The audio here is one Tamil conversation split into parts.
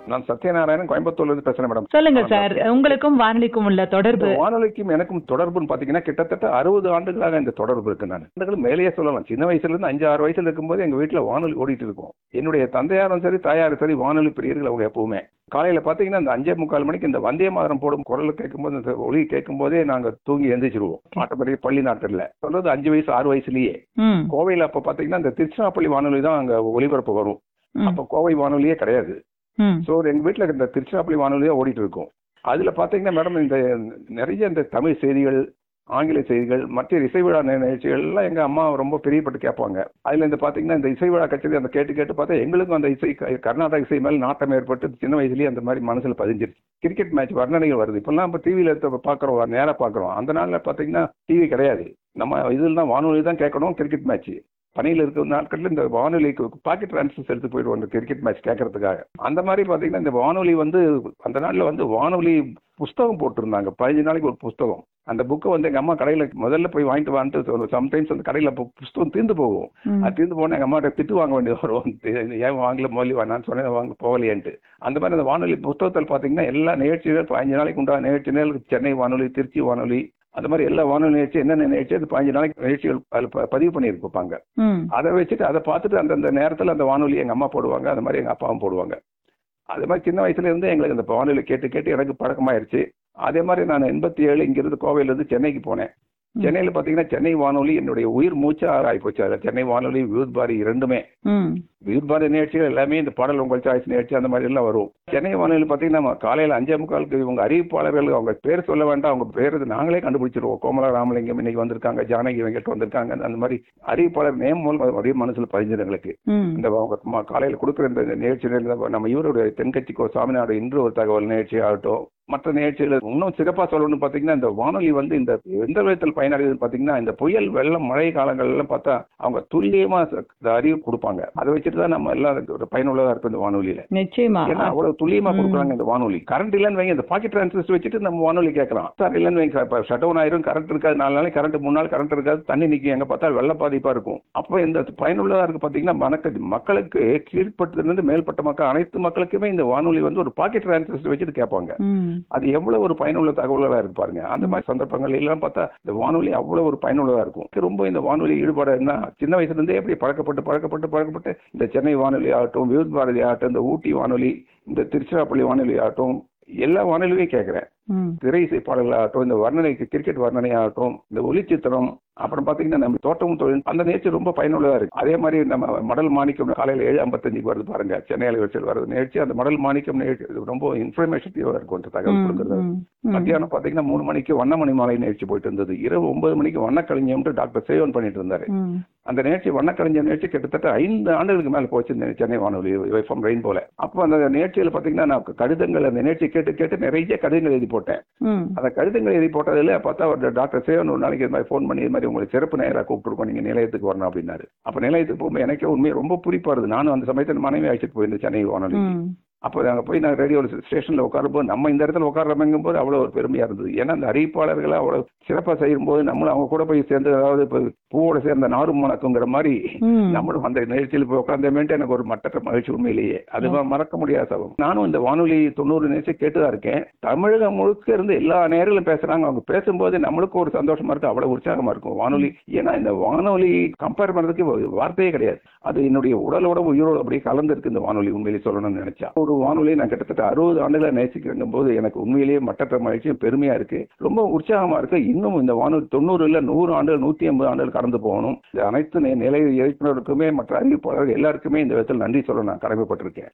நான் சத்யநாராயணன் கோயம்புத்தூர்ல இருந்து பேசுறேன் மேடம் சொல்லுங்க சார் உங்களுக்கும் வானொலிக்கும் உள்ள தொடர்பு இந்த வானொலிக்கும் எனக்கும் தொடர்புன்னு பாத்தீங்கன்னா கிட்டத்தட்ட அறுபது ஆண்டுகளாக இந்த தொடர்பு இருக்கு நான் ஆண்டுகள் மேலேயே சொல்லலாம் சின்ன வயசுல இருந்து அஞ்சு ஆறு வயசுல இருக்கும்போது எங்க வீட்டுல வானொலி ஓடிட்டு இருக்கும் என்னுடைய தந்தையாரும் சரி தாயாரும் சரி வானொலி பிரியர்கள் அவங்க எப்பவுமே காலையில பாத்தீங்கன்னா இந்த அஞ்சே முக்கால் மணிக்கு இந்த வந்தே மாதரம் போடும் குரல் கேட்கும்போது இந்த ஒளி கேட்கும் போதே நாங்க தூங்கி எந்திரிச்சிருவோம் ஆட்டப்படி பள்ளி நாட்டில் சொல்றது அஞ்சு வயசு ஆறு வயசுலயே ம், கோவையில அப்ப பாத்தீங்கன்னா இந்த திருச்சிராப்பள்ளி வானொலி தான் அங்க ஒளிபரப்பு வரும் ம், அப்ப கோவை வானொலியே கிடையாது ம், ஸோ எங்க வீட்டில் இந்த திருச்சிராப்பள்ளி வானொலியாக ஓடிட்டு இருக்கும் அதுல பாத்தீங்கன்னா மேடம் இந்த நிறைய இந்த தமிழ் செய்திகள் ஆங்கில செய்திகள் மற்ற இசை விழா நி- நிகழ்ச்சிகள் எல்லாம் எங்க அம்மா ரொம்ப பிரியப்பட்டு கேட்பாங்க அதுல இந்த பாத்தீங்கன்னா இந்த இசை விழா கச்சேரி அந்த கேட்டு கேட்டு பார்த்தா எங்களுக்கும் அந்த இசை க- கர்நாடக இசை மேல நாட்டம் ஏற்பட்டு சின்ன வயசுலயே அந்த மாதிரி மனசுல பதிஞ்சிருச்சு கிரிக்கெட் மேட்ச் வர்ணனைகள் வருது இப்பெல்லாம் இப்போ டிவியில பாக்குறோம் நேரா பாக்குறோம் அந்த நாள்ல பாத்தீங்கன்னா டிவி கிடையாது நம்ம இதில் தான் வானொலி தான் கேட்கணும் கிரிக்கெட் மேட்ச் பணியில் இருக்கிற நாட்கள்ல இந்த வானொலிக்கு பாக்கெட் ட்ரான்ஸ்ஃபர்ஸ் எடுத்து போயிடுவோம் இந்த கிரிக்கெட் மேட்ச் கேட்கறதுக்காக அந்த மாதிரி பாத்தீங்கன்னா இந்த வானொலி வந்து அந்த நாள்ல வந்து வானொலி புஸ்தகம் போட்டிருந்தாங்க பதினஞ்சு நாளைக்கு ஒரு புஸ்தகம் அந்த புக்கை வந்து எங்க அம்மா கடையில முதல்ல போய் வாங்கிட்டு வான்ட்டு சம்டைம்ஸ் அந்த கடையில அப்ப புஸ்தகம் தீர்ந்து போகும் ம். அது தீர்ந்து போனா எங்க அம்மாட்ட திட்டு வாங்க வேண்டியது வரும் இது ஏன் வாங்கல மொழி நான் சொன்னேன் வாங்க போகலையேன்ட்டு அந்த மாதிரி அந்த வானொலி புத்தகத்தில் பாத்தீங்கன்னா எல்லா நிகழ்ச்சிகள் பதினஞ்சு நாளைக்கு உண்டான நிகழ்ச்சிகள் சென்னை வானொலி திருச்சி வானொலி அந்த மாதிரி எல்லா வானொலி நிகழ்ச்சி என்னென்ன நிகழ்ச்சி அது பதினஞ்சு நாளைக்கு நிகழ்ச்சிகள் அதுல ப- பதிவு பண்ணியிருப்பாங்க ம், அதை வச்சுட்டு அதை பார்த்துட்டு அந்தந்த நேரத்தில் அந்த வானொலி எங்கள் அம்மா போடுவாங்க அது மாதிரி எங்கள் அப்பாவும் போடுவாங்க அது மாதிரி சின்ன வயசுல இருந்து எங்களுக்கு அந்த வானொலி கேட்டு கேட்டு எனக்கு பழக்கமாயிருச்சு அதே மாதிரி நான் எண்பத்தி ஏழு இங்கிருந்து கோவையிலேருந்து சென்னைக்கு போனேன் சென்னையில் பார்த்தீங்கன்னா சென்னை வானொலி என்னுடைய உயிர் மூச்சா ஆகிப்போச்சு அதில் சென்னை வானொலி வியூத் பாரி இரண்டுமே ம், வியூத் பாரி நிகழ்ச்சிகள் எல்லாமே இந்த பாடல் உங்கள் சாய்ஸ் நிகழ்ச்சி அந்த மாதிரி எல்லாம் வரும் சென்னை வானொலி பார்த்தீங்கன்னா நம்ம காலையில் அஞ்சே முக்காலுக்கு இவங்க அறிவிப்பாளர்கள் அவங்க பேர் சொல்ல வேண்டாம் அவங்க பேர் இது நாங்களே கண்டுபிடிச்சிருவோம் கோமலா ராமலிங்கம் இன்னைக்கு வந்திருக்காங்க ஜானகி வெங்கட் வந்திருக்காங்க அந்த மாதிரி அறிவிப்பாளர் நேம் மூலம் அப்படியே மனசுல பதிஞ்சிடும் எங்களுக்கு ம், இந்த அவங்க ம- காலையில கொடுக்குற இந்த நிகழ்ச்சி நேரத்துல நம்ம இவருடைய தென்கட்சிக்கோ சாமிநாடு இன்று ஒரு தகவல் நிகழ்ச்சி ஆகட்டும் மற்ற நிகழ்ச்சிகள் இன்னும் சிறப்பா சொல்லணும்னு பாத்தீங்கன்னா இந்த வானொலி வந்து இந்த எந்த விதத்தில் பயனடையுதுன்னு பாத்தீங்கன்னா இந்த புயல் வெள்ளம் மழை காலங்கள்லாம் பார்த்தா அவங்க துல்லியமா ச- இந்த அறிவு கொடுப்பாங்க அதை வச்சுட்டு தான் நம்ம எல்லாம் அதுக்கு ஒரு பயனுள்ளதா இருக்கும் இந்த வானொலியில நிச்சயமா ஏன்னா அவ்வளவு துல்லியமா ம். கொடுக்குறாங்க இந்த வானொலி கரண்ட் இல்லைன்னு வைங்க இந்த பாக்கெட் டிரான்சிஸ்டர் வச்சுட்டு நம்ம வானொலி கேட்கலாம் சார் இல்லைன்னு வைங்க இப்போ ஷட் டவுன் ஆயிரும் கரண்ட் இருக்காது நாலு நாளைக்கு கரண்ட் மூணு நாள் கரண்ட் இருக்காது தண்ணி நிற்கும் எங்க பார்த்தா வெள்ள பாதிப்பா இருக்கும் அப்போ இந்த பயனுள்ளதா இருக்கு பாத்தீங்கன்னா மனக்கு மக்களுக்கு கீழ்பட்டதுலேருந்து மேல்பட்ட மக்கள் அனைத்து மக்களுக்குமே இந்த வானொலி வந்து ஒரு பாக்கெட் டிரான்சிஸ்டர் வச்சுட்டு கேட்பாங்க ம், அது எவ்வளவு ஒரு பயனுள்ள தகவலாக இருக்கு பாருங்க அந்த மாதிரி சந்தர்ப்பங்கள் எல்லாம் பார்த்தா இந்த வானொலி அவ்வளவு ஒரு பயனுள்ளதா இருக்கும் எனக்கு ரொம்ப இந்த வானொலி ஈடுபாடு என்ன சின்ன வயசுல இருந்தே எப்படி பழக்கப்பட்டு பழக்கப்பட்டு பழக்கப்பட்டு இந்த சென்னை வானொலி ஆகட்டும் வியூத் பாரதி ஆகட்டும் இந்த ஊட்டி வானொலி இந்த திருச்சிராப்பள்ளி வானொலி ஆகட்டும் எல்லா வானொலியும் கேட்கிறேன் ம், திரை இசை பாடல்களாகட்டும் இந்த வர்ணனைக்கு கிரிக்கெட் வர்ணனை ஆகட்டும் இந்த ஒளிச்சித்திரம் அப்புறம் பாத்தீங்கன்னா நம்ம தோட்டமும் தொழில் அந்த நிகழ்ச்சி ரொம்ப பயனுள்ளதா இருக்கு அதே மாதிரி நம்ம மடல் மாணிக்கம் காலையில ஏழு ஐம்பத்தஞ்சுக்கு வருது பாருங்க சென்னை அலைவரிசையில் வருது நிகழ்ச்சி அந்த மடல் மாணிக்கம் நிகழ்ச்சி இது ரொம்ப இன்ஃபர்மேஷன் இருக்கும் அந்த தகவல் ம், கொடுக்கறது ம், ம். மத்தியானம் பாத்தீங்கன்னா மூணு மணிக்கு வண்ணமணி மாலை நிகழ்ச்சி போயிட்டு இருந்தது இரவு ஒன்பது மணிக்கு வண்ணக்கலைஞம்ட்டு டாக்டர் சேவன் பண்ணிட்டு இருந்தாரு ம், அந்த நிகழ்ச்சி வண்ணக்கலைஞர் நிகழ்ச்சி கிட்டத்தட்ட ஐந்து ஆண்டுகளுக்கு மேல போச்சு இந்த சென்னை வானொலி எஃப்எம் ரெயின் போல அப்போ அந்த நிகழ்ச்சியில பாத்தீங்கன்னா நான் கடிதங்கள் அந்த நிகழ்ச்சி கேட்டு கேட்டு நிறைய கடிதங்கள் எழுதி போட்டேன் ம், அந்த கடிதங்கள் எழுதி போட்டதுல பார்த்தா ஒரு டாக்டர் சேவன் ஒரு நாளைக்கு இது மாதிரி ஃபோன் பண்ணி இது மாதிரி உங்களுக்கு சிறப்பு நேராக கூப்பிட்டுருக்கோம் நீங்க நிலையத்துக்கு வரணும் அப்படின்னாரு அப்ப நிலையத்துக்கு போகும்போது எனக்கே உண்மையை ரொம்ப குறிப்பா இருந்தது நானும் அந்த சமயத்தில் மனைவி அழைச்சிட்டு போயிருந்தேன் சென்னை வானொலி ம், அப்போ அங்கே போய் நான் ரேடியோ ஸ்டேஷனில் உட்காரும்போது நம்ம இந்த இடத்துல உட்காரமைங்கும் போது அவ்வளோ ஒரு பெருமையாக இருந்தது ஏன்னா அந்த அறிவிப்பாளர்களை அவ்வளோ சிறப்பாக செய்யும்போது நம்மளும் அவங்க கூட போய் சேர்ந்து அதாவது இப்போ பூவோட சேர்ந்த நாரும் மணக்குங்கிற மாதிரி ம். நம்மளும் அந்த நிகழ்ச்சியில் போய் உட்காந்தமேட்டு எனக்கு ஒரு மட்டற்ற மகிழ்ச்சி உண்மையிலேயே அது மறக்க முடியாத சபம் நானும் இந்த வானொலி தொண்ணூறு நிமிஷம் கேட்டுதான் இருக்கேன் தமிழகம் முழுக்க இருந்து எல்லா நேரங்களும் பேசுறாங்க அவங்க பேசும்போது நம்மளுக்கும் ஒரு சந்தோஷமா இருக்கு அவ்வளவு உற்சாகமா இருக்கும் வானொலி ஏன்னா இந்த வானொலி கம்பேர் பண்றதுக்கு வார்த்தையே கிடையாது அது என்னுடைய உடலோட உயிரோட அப்படியே கலந்துருக்கு இந்த வானொலி உண்மையிலேயே சொல்லணும்னு நினைச்சா ஒரு வானொலி நான் கிட்டத்தட்ட அறுபது ஆண்டுகளை நேசிக்கிறங்கும் போது எனக்கு உண்மையிலேயே மட்டற்ற மகிழ்ச்சியும் பெருமையா இருக்கு ரொம்ப உற்சாகமா இருக்கு இன்னும் இந்த வானொலி தொண்ணூறு இல்ல நூறு ஆண்டுகள் நூத்தி ஐம்பது ஆண்டுகள் கடந்து போகணும் இந்த அனைத்து நி- நிலை இயக்குநருக்குமே மற்ற அறிவிப்பாளர்கள் எல்லாருக்குமே இந்த விதத்தில் நன்றி சொல்ல நான் கடமைப்பட்டிருக்கேன்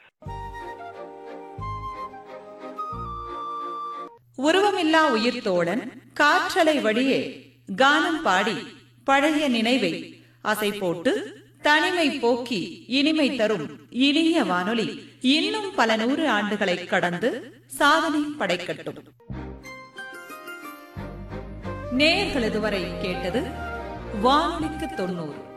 உருவமில்லா உயிர் தோழன் காற்றலை வழியே கானம் பாடி பழைய நினைவை அசை போட்டு தனிமை போக்கி இனிமை தரும் இனிய வானொலி இன்னும் பல நூறு ஆண்டுகளை கடந்து சாதனை படைக்கட்டும் நேயர்கள் இதுவரை கேட்டது வானொலிக்கு தொண்ணூறு